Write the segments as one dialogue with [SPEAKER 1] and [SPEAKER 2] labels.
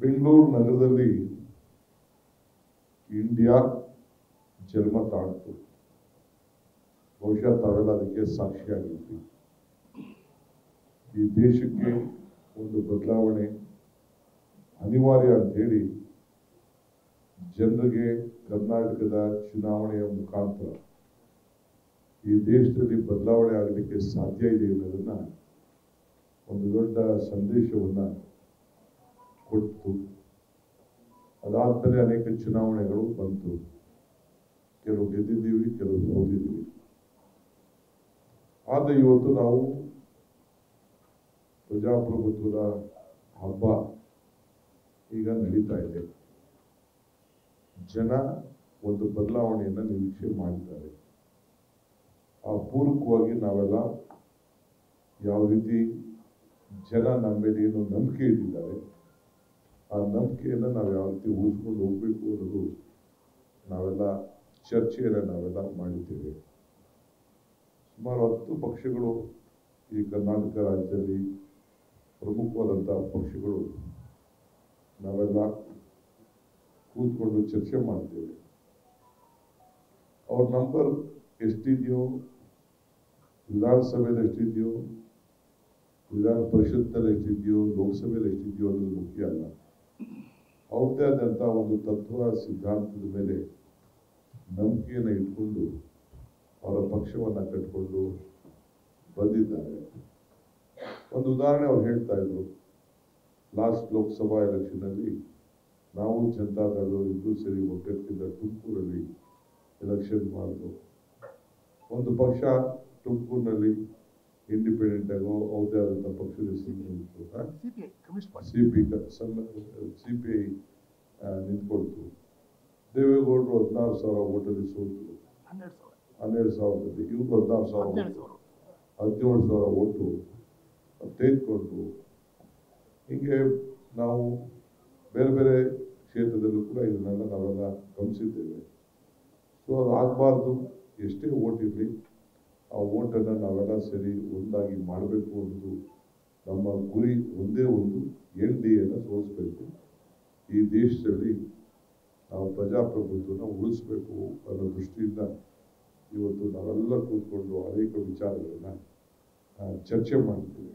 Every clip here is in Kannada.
[SPEAKER 1] ಬೆಂಗಳೂರು ನಗರದಲ್ಲಿ ಇಂಡಿಯಾ ಜನ್ಮ ತಾಳ್ತು ಬಹುಶಃ ತಾವೆಲ್ಲ ಅದಕ್ಕೆ ಸಾಕ್ಷಿಯಾಗಿರ್ತೀವಿ ಈ ದೇಶಕ್ಕೆ ಒಂದು ಬದಲಾವಣೆ ಅನಿವಾರ್ಯ ಅಂತ ಹೇಳಿ ಜನರಿಗೆ ಕರ್ನಾಟಕದ ಚುನಾವಣೆಯ ಮುಖಾಂತರ ಈ ದೇಶದಲ್ಲಿ ಬದಲಾವಣೆ ಆಗಲಿಕ್ಕೆ ಸಾಧ್ಯ ಇದೆ ಅನ್ನೋದನ್ನ ಒಂದು ದೊಡ್ಡ ಸಂದೇಶವನ್ನ ಕೊಟ್ಟು ಅದಾದ್ಮೇಲೆ ಅನೇಕ ಚುನಾವಣೆಗಳು ಬಂತು ಕೆಲವು ಗೆದ್ದಿದ್ದೀವಿ ಕೆಲವು ಸೋತಿದ್ದೀವಿ ಆದ್ರೆ ಇವತ್ತು ನಾವು ಪ್ರಜಾಪ್ರಭುತ್ವದ ಹಬ್ಬ ಈಗ ನಡೀತಾ ಇದೆ ಜನ ಒಂದು ಬದಲಾವಣೆಯನ್ನ ನಿರೀಕ್ಷೆ ಮಾಡಿದ್ದಾರೆ ಆ ಪೂರಕವಾಗಿ ನಾವೆಲ್ಲ ಯಾವ ರೀತಿ ಜನ ನಮ್ಮ ಮೇಲೆ ಏನು ನಂಬಿಕೆ ಇಟ್ಟಿದ್ದಾರೆ ಆ ನಂಬಿಕೆಯನ್ನು ನಾವು ಯಾವ ರೀತಿ ಉಳಿಸ್ಕೊಂಡು ಹೋಗ್ಬೇಕು ಅನ್ನೋದು ನಾವೆಲ್ಲ ಚರ್ಚೆಯನ್ನು ನಾವೆಲ್ಲ ಮಾಡಿದ್ದೇವೆ ಸುಮಾರು ಹತ್ತು ಪಕ್ಷಗಳು ಈ ಕರ್ನಾಟಕ ರಾಜ್ಯದಲ್ಲಿ ಪ್ರಮುಖವಾದಂಥ ಪಕ್ಷಗಳು ನಾವೆಲ್ಲ ಕೂತ್ಕೊಂಡು ಚರ್ಚೆ ಮಾಡ್ತೇವೆ ಅವ್ರ ನಂಬರ್ ಎಷ್ಟಿದೆಯೋ ವಿಧಾನಸಭೆಯಲ್ಲಿ ಎಷ್ಟಿದೆಯೋ ವಿಧಾನ ಪರಿಷತ್ನಲ್ಲಿ ಎಷ್ಟಿದೆಯೋ ಲೋಕಸಭೆಯಲ್ಲಿ ಎಷ್ಟಿದೆಯೋ ಅನ್ನೋದು ಮುಖ್ಯ ಅಲ್ಲ ಅವ್ರದ್ದೇ ಆದಂಥ ಒಂದು ತತ್ವ ಸಿದ್ಧಾಂತದ ಮೇಲೆ ನಂಬಿಕೆಯನ್ನು ಇಟ್ಕೊಂಡು ಅವರ ಪಕ್ಷವನ್ನು ಕಟ್ಕೊಂಡು ಬಂದಿದ್ದಾರೆ ಒಂದು ಉದಾಹರಣೆ ಅವ್ರು ಹೇಳ್ತಾ ಇದ್ರು ಲಾಸ್ಟ್ ಲೋಕಸಭಾ ಎಲೆಕ್ಷನ್ನಲ್ಲಿ ನಾವು ಜನತಾದಳರು ಇಬ್ಬರು ಸೇರಿ ಒಗ್ಗಟ್ಟಿನಿಂದ ತುಮಕೂರಲ್ಲಿ ಎಲೆಕ್ಷನ್ ಮಾಡಿದ್ರು ಒಂದು ಪಕ್ಷ ತುಮಕೂರಿನಲ್ಲಿ ಇಂಡಿಪೆಂಡೆಂಟ್ ಆಗೋ ಅವ್ರದೇ ಆದಂಥ ಪಕ್ಷದ ಹೆಸರು
[SPEAKER 2] CPI communist party
[SPEAKER 1] C P ಸಣ್ಣ ಸಿ ಪಿ ಐ ನಿಂತ್ಕೊಳ್ತು ದೇವೇಗೌಡರು ಹದಿನಾರು ಸಾವಿರ ಓಟಲ್ಲಿ ಸೋತು
[SPEAKER 2] ಹನ್ನೆರಡು ಸಾವಿರ
[SPEAKER 1] ಹನ್ನೆರಡು ಸಾವಿರದಲ್ಲಿ ಇವ್ರು ಹದಿನಾರು ಸಾವಿರ
[SPEAKER 2] ಹದಿನೇಳು ಸಾವಿರ
[SPEAKER 1] ಹದಿನೇಳು ಸಾವಿರ ಓಟು ತೆಗೆದುಕೊಂಡು ಹೀಗೆ ನಾವು ಬೇರೆ ಬೇರೆ ಕ್ಷೇತ್ರದಲ್ಲೂ ಕೂಡ ಇದನ್ನೆಲ್ಲ ನಾವೆಲ್ಲ ಗಮನಿಸಿದ್ದೇವೆ ಸೊ ಅದು ಆಗಬಾರ್ದು ಎಷ್ಟೇ ಓಟ್ ಇರಲಿ ಆ ಓಟನ್ನು ನಾವೆಲ್ಲ ಸೇರಿ ಒಂದಾಗಿ ಮಾಡಬೇಕು ಅನ್ನೋದು ನಮ್ಮ ಗುರಿ ಒಂದೇ ಒಂದು ಎನ್ ಡಿ ಎನ ಸೋಲಿಸಬೇಕು ಈ ದೇಶದಲ್ಲಿ ನಾವು ಪ್ರಜಾಪ್ರಭುತ್ವನ ಉಳಿಸ್ಬೇಕು ಅನ್ನೋ ದೃಷ್ಟಿಯಿಂದ ಇವತ್ತು ನಾವೆಲ್ಲ ಕೂತ್ಕೊಂಡು ಅನೇಕ ವಿಚಾರಗಳನ್ನ ಆ, ಚರ್ಚೆ ಮಾಡ್ತೀವಿ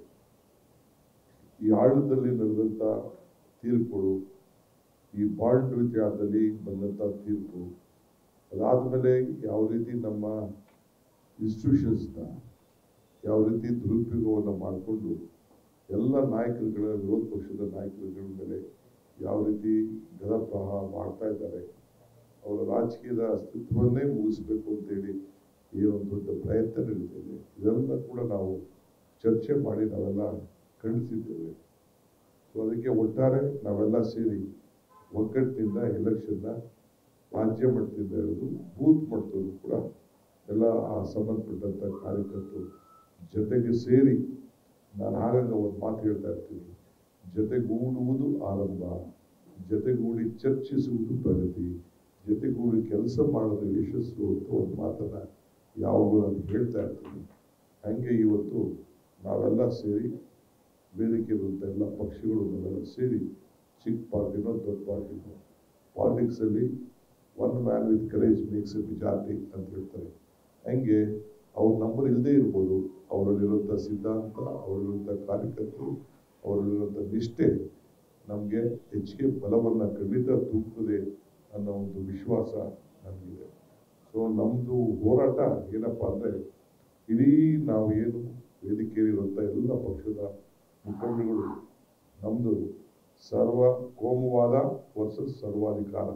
[SPEAKER 1] ಈ ಆಡಳಿತದಲ್ಲಿ ನಡೆದಂಥ ತೀರ್ಪುಗಳು ಈ ಬಾಂಡ್ ವಿಚಾರದಲ್ಲಿ ಬಂದಂಥ ತೀರ್ಪು ಅದಾದಮೇಲೆ ಯಾವ ರೀತಿ ನಮ್ಮ ಇನ್ಸ್ಟಿಟ್ಯೂಷನ್ಸ್ನ ಯಾವ ರೀತಿ ದುರುಪಯೋಗವನ್ನು ಮಾಡಿಕೊಂಡು ಎಲ್ಲ ನಾಯಕರುಗಳ ವಿರೋಧ ಪಕ್ಷದ ನಾಯಕರುಗಳ ಮೇಲೆ ಯಾವ ರೀತಿ ಗದಪ್ರಹಾರ ಮಾಡ್ತಾ ಇದ್ದಾರೆ ಅವರ ರಾಜಕೀಯದ ಅಸ್ತಿತ್ವವನ್ನೇ ಮುಗಿಸ್ಬೇಕು ಅಂತೇಳಿ ಈ ಒಂದು ದೊಡ್ಡ ಪ್ರಯತ್ನ ನಡೀತಿದೆ ಇದೆಲ್ಲ ಕೂಡ ನಾವು ಚರ್ಚೆ ಮಾಡಿ ನಾವೆಲ್ಲ ಖಂಡಿಸಿದ್ದೇವೆ ಸೊ ಅದಕ್ಕೆ ಒಟ್ಟಾರೆ ನಾವೆಲ್ಲ ಸೇರಿ ಒಗ್ಗಟ್ಟಿನಿಂದ ಎಲೆಕ್ಷನ್ನ ರಾಜ್ಯ ಮಟ್ಟದಿಂದ ಹಿಡಿದು ಬೂತ್ ಮಟ್ಟದಲ್ಲೂ ಕೂಡ ಎಲ್ಲ ಆ ಸಂಬಂಧಪಟ್ಟಂಥ ಕಾರ್ಯಕರ್ತರು ಜೊತೆಗೆ ಸೇರಿ ನಾನು ಹಾಗಾಗಿ ಒಂದು ಮಾತು ಹೇಳ್ತಾ ಇರ್ತೀನಿ ಜೊತೆಗೂಡುವುದು ಆರಂಭ ಜೊತೆಗೂಡಿ ಚರ್ಚಿಸುವುದು ಪ್ರಗತಿ ಜೊತೆಗೂಡಿ ಕೆಲಸ ಮಾಡೋದು ಯಶಸ್ಸು ಅಂತ ಒಂದು ಮಾತನ್ನ ಯಾವಾಗಲೂ ನಾನು ಹೇಳ್ತಾ ಇರ್ತೀನಿ ಹಂಗೆ ಇವತ್ತು ನಾವೆಲ್ಲ ಸೇರಿ ವೇದಿಕೆಯಲ್ಲಿರುವಂಥ ಎಲ್ಲ ಪಕ್ಷಗಳು ನಾವೆಲ್ಲ ಸೇರಿ ಚಿಕ್ಕ ಪಾರ್ಟಿನೋ ದೊಡ್ಡ ಪಾರ್ಟಿನೋ ಪಾಲಿಟಿಕ್ಸಲ್ಲಿ one man with courage makes a majority ಅಂತ ಹೇಳ್ತಾರೆ ಹಂಗೆ ಅವ್ರ ನಂಬರ್ ಇಲ್ಲದೆ ಇರ್ಬೋದು ಅವರಲ್ಲಿರುವಂಥ ಸಿದ್ಧಾಂತ ಅವರಲ್ಲಿರುವಂಥ ಕಾರ್ಯಕರ್ತರು ಅವರಲ್ಲಿರುವಂಥ ನಿಷ್ಠೆ ನಮಗೆ ಹೆಚ್ಚಿಗೆ ಬಲವನ್ನು ಖಂಡಿತ ತೂಗ್ತದೆ ಅನ್ನೋ ಒಂದು ವಿಶ್ವಾಸ ನಮಗಿದೆ ಸೊ ನಮ್ಮದು ಹೋರಾಟ ಏನಪ್ಪ ಅಂದರೆ ಇಡೀ ನಾವು ಏನು ವೇದಿಕೆಯಲ್ಲಿರುವಂಥ ಎಲ್ಲ ಪಕ್ಷದ ಮುಖಂಡರುಗಳು ನಮ್ಮದು ಸರ್ವ ಕೋಮುವಾದ ವರ್ಸಸ್ ಸರ್ವಾಧಿಕಾರ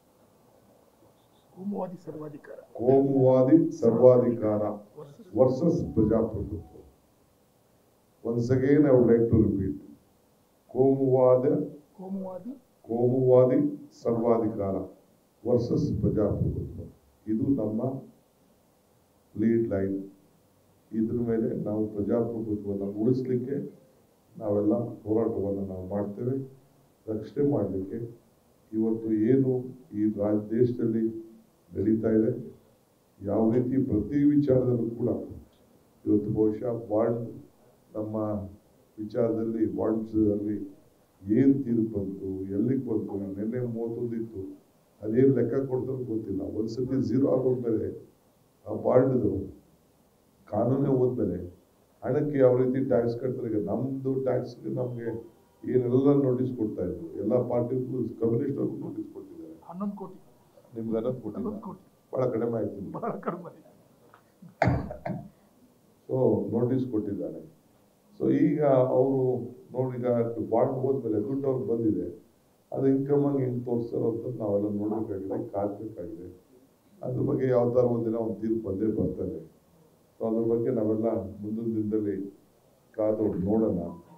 [SPEAKER 2] ಕೋಮುವಾದಿ ಸರ್ವಾಧಿಕಾರ
[SPEAKER 1] ಕೋಮುವಾದಿ ಸರ್ವಾಧಿಕಾರ
[SPEAKER 2] ವರ್ಸಸ್
[SPEAKER 1] ವರ್ಸಸ್ ಪ್ರಜಾಪ್ರಭುತ್ವ once again I would like to repeat ಕೋಮುವಾದ
[SPEAKER 2] ಕೋಮುವಾದಿ
[SPEAKER 1] ಕೋಮುವಾದಿ ಸರ್ವಾಧಿಕಾರ ವರ್ಸಸ್ ಪ್ರಜಾಪ್ರಭುತ್ವ ಇದು ನಮ್ಮ ಲೀಡ್ ಲೈನ್ ಇದ್ರ ಮೇಲೆ ನಾವು ಪ್ರಜಾಪ್ರಭುತ್ವವನ್ನು ಉಳಿಸ್ಲಿಕ್ಕೆ ನಾವೆಲ್ಲ ಹೋರಾಟವನ್ನು ನಾವು ಮಾಡ್ತೇವೆ ರಕ್ಷಣೆ ಮಾಡಲಿಕ್ಕೆ ಇವತ್ತು ಏನು ಈ ರಾಜ್ಯ ದೇಶದಲ್ಲಿ ನಡೀತಾ ಇದೆ ಯಾವ ರೀತಿ ಪ್ರತಿ ವಿಚಾರದಲ್ಲೂ ಕೂಡ ಇವತ್ತು ಬಹುಶಃ ಬಾಂಡ್ ನಮ್ಮ ವಿಚಾರದಲ್ಲಿ ಬಾಂಡ್ಸ್ ಅಲ್ಲಿ ಏನು ತೀರ್ಪು ಬಂತು ಎಲ್ಲಿಗೆ ಬಂತು ನಿನ್ನೆ ಮೂವತ್ತೊಂದು ಇತ್ತು ಅದೇನು ಲೆಕ್ಕ ಕೊಡ್ತಾರೋ ಗೊತ್ತಿಲ್ಲ ಒಂದ್ಸತಿ ಝೀರೋ ಆಗೋದ್ಮೇಲೆ ಆ ಬಾಂಡ್ದು ಕಾನೂನೇ ಹೋದ್ಮೇಲೆ ಹಣಕ್ಕೆ ಯಾವ ರೀತಿ ಟ್ಯಾಕ್ಸ್ ಕಟ್ತಾರೆ ಈಗ ನಮ್ಮದು ಟ್ಯಾಕ್ಸ್ಗೆ ನಮಗೆ ಏನೆಲ್ಲ ನೋಟಿಸ್ ಕೊಡ್ತಾ ಇದ್ರು ಎಲ್ಲ ಪಾರ್ಟಿಗೂ ಕಮ್ಯುನಿಸ್ಟ್ ಅವ್ರಿಗೂ ನೋಟಿಸ್ ಕೊಟ್ಟಿದ್ದಾರೆ
[SPEAKER 2] ಹನ್ನೊಂದು ಕೋಟಿ
[SPEAKER 1] ನಿಮ್ಗೆ ಅನ್ನೋದು ಕೊಟ್ಟಿಲ್ಲ
[SPEAKER 2] ಹನ್ನೊಂದು ಕೋಟಿ
[SPEAKER 1] ಭಾಳ ಕಡಿಮೆ ಆಯ್ತು ನಿಮ್ಗೆ.
[SPEAKER 2] ಬಹಳ ಕಡಿಮೆ
[SPEAKER 1] ಸೊ ನೋಟಿಸ್ ಕೊಟ್ಟಿದ್ದಾರೆ ಸೊ ಈಗ ಅವರು ನೋಡಿ ಈಗ ಬಾಂಡ್ ಹೋದ್ಮೇಲೆ ದುಡ್ಡು ಅವ್ರಿಗೆ ಬಂದಿದೆ ಅದು ಇನ್ಕಮ್ ಆಗಿ ಹೆಂಗೆ ತೋರಿಸ್ತಾರೋ ಅಂತ ನಾವೆಲ್ಲ ನೋಡಬೇಕಾಗಿದೆ ಕಾಯ್ಬೇಕಾಗಿದೆ ಅದ್ರ ಬಗ್ಗೆ ಯಾವ್ದಾರ ಒಂದಿನ ಒಂದು ತೀರ್ಪು ಬಂದೇ ಬರ್ತದೆ ಸೊ ಅದ್ರ ಬಗ್ಗೆ ನಾವೆಲ್ಲ ಮುಂದಿನ ದಿನದಲ್ಲಿ ಕಾದು ನೋಡೋಣ